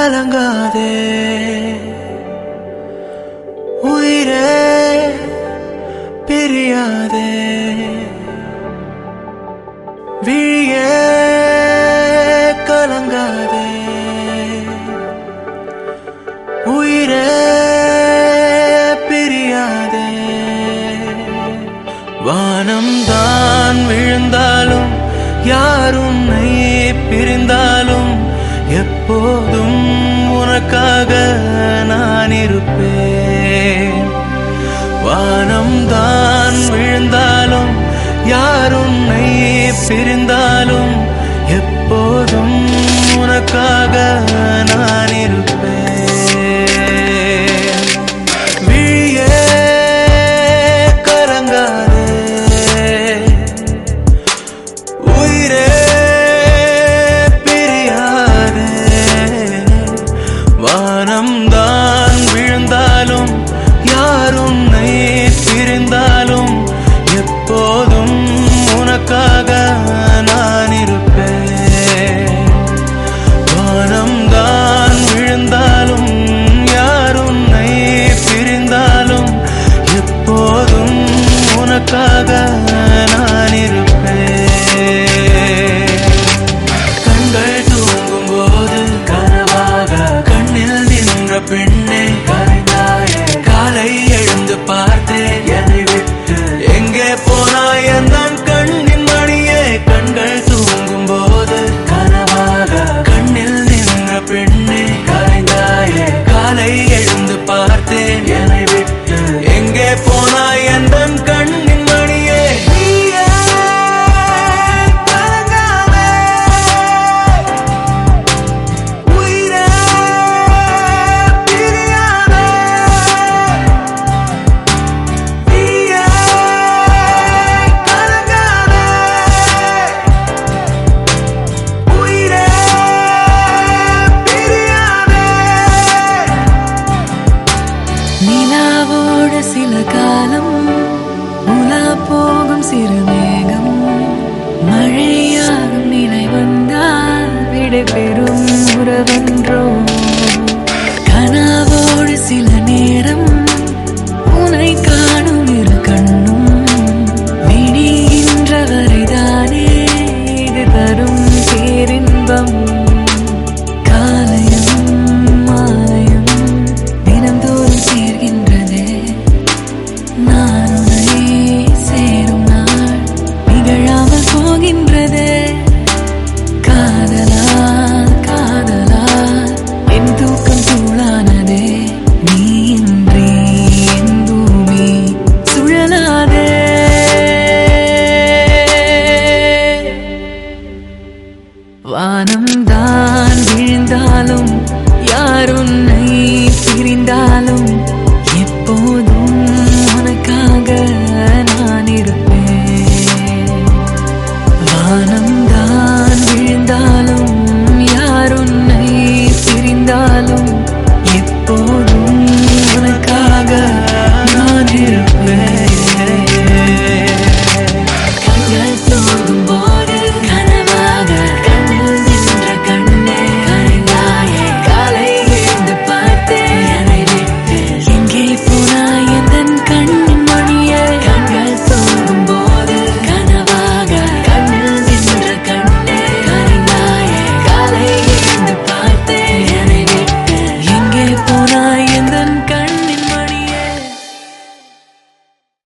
கலங்காதே உயிரே பிரியாதே விழியே கலங்காதே உயிரே பிரியாதே வானம் தான் விழுந்தாலும் யாரும் பிரிந்தாலும் எப்போதும் உனக்காக நான் இருப்பேன் வானம் தான் விழுந்தாலும் யாரும் பிரிந்தாலும் எப்போதும் உனக்காக நான் இருப்பேன் விழியே கலங்காதே உயிரே பிரியாதே வானம் தான் விழுந்தாலும் யாரும் பிரிந்தாலும் எப்போதும் உனக்காக நான் இருப்பேன் வானம் தான் விழுந்தாலும் யாரும் பிரிந்தாலும் எப்போதும் உனக்காக நான் இருப்பேன் கண்கள் தூங்கும் போது கனவாக கண்ணில் நின்ற பெண்ணே கரைந்தாயே காலை எழுந்து பார்த்தேன் என்னை விட்டு எங்கே போனாய் என் கண்ணின் மணியே கண்கள் தூங்கும் போது கனவாக கண்ணில் நின்ற பெண்ணே கரைந்தாயே காலை எழுந்து பார்த்தேன் என்னை விட்டு எங்கே போனாய் என் கண்ணின் மணியே நீயே கலங்காதே உயிரே பிரியாதே நீயே கலங்காதே உயிரே பிரியாதே நிலாவோடு சில காலம் உலா போகும் சிறு மேகம் மழையாகும் நிலை வந்தால் விடை பெறும் உறவன்றோ